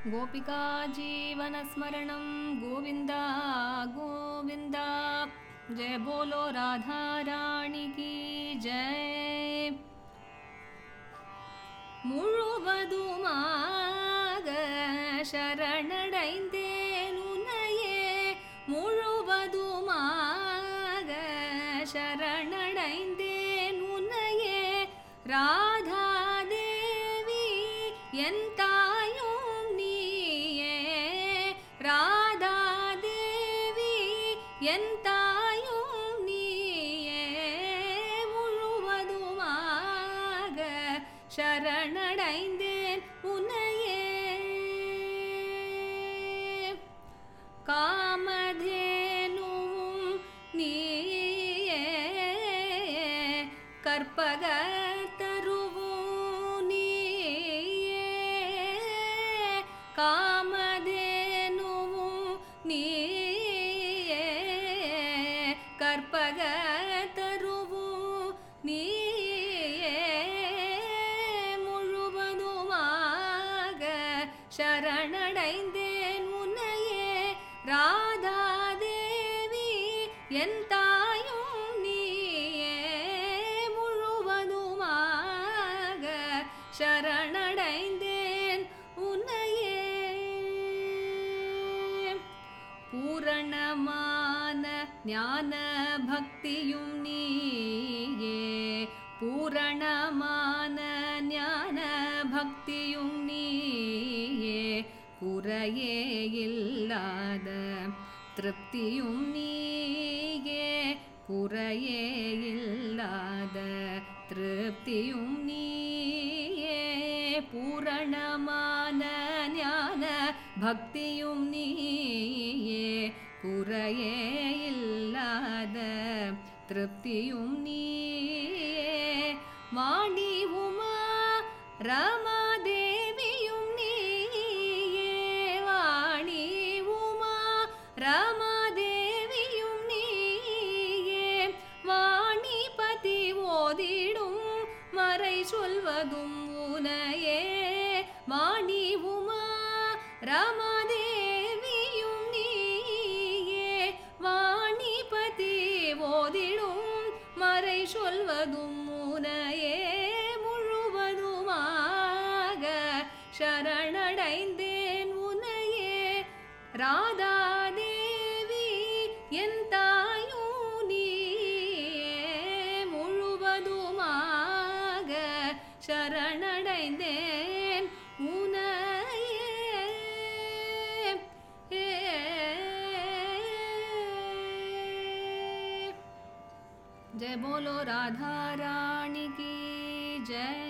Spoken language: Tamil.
गोपिका जीवनस्मरणं गोविन्द गोविन्द जय बोलो राधा रानी की जय முழுவதுமாக சரணடைந்தேன் உன்னையே முழுவதுமாக சரணடைந்தேன் உன்னையே ராதாதேவி என் தாயும் நீயே ராதாதேவி என் தாயும் நீயே முழுவதுமாக சரணடைந்தேன் உன்னையே காமதேனுவும் நீயே கற்பக தருவும் நீயே காமதேனுவும் நீயே கற்பக தருவும் நீயே முழுவதுமாக சரணடைந்தேன் உன்னையே ராதாதேவி என் தாயும் நீயே முழுவதுமாக சரணடைந்தேன் உன்னையே பூரணமான ஞான பக்தியும் நீயே பூரணமான ஞான பக்தியும் நீயே குறையே இல்லாத திருப்தியும் நீயே குறையே இல்லாத திருப்தியும் நீயே பூரணமான ஞான பக்தியும் நீயே குறையே இல்லாத திருப்தியும் நீயே வாணி உமா ரமாதேவியும் நீயே வாணி உமா ரமாதேவியும் நீயே வாணிபதி ஓதிடும் மறை சொல்வதும் உனையே வாணி உமா ரமாதேவியும் நீயே வாணிபதி ஓதிடும் மறை சொல்வதும் உனையே முழுவதுமாக சரணடைந்தேன் உனையே ராதாதேவி என் தாயும் நீயே முழுவதுமாக சரணடைந்தேன் உனையே जय बोलो राधा रानी की जय